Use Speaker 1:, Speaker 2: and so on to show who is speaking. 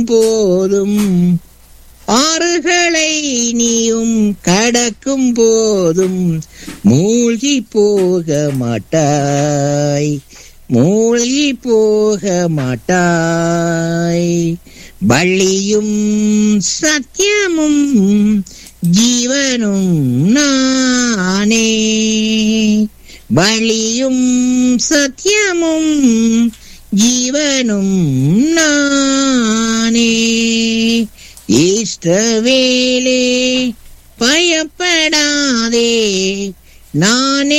Speaker 1: போதும் ஆறுகளை நீயும் கடக்கும் போதும் மூழ்கி போக மாட்டாய் மூழ்கி போக மாட்டாய் வள்ளியும் சத்தியமும் ஜீவனும் நானே வழியும் சத்தியமும் ஜீவனும் நானே இஷ்டவேலே பயப்படாதே நானே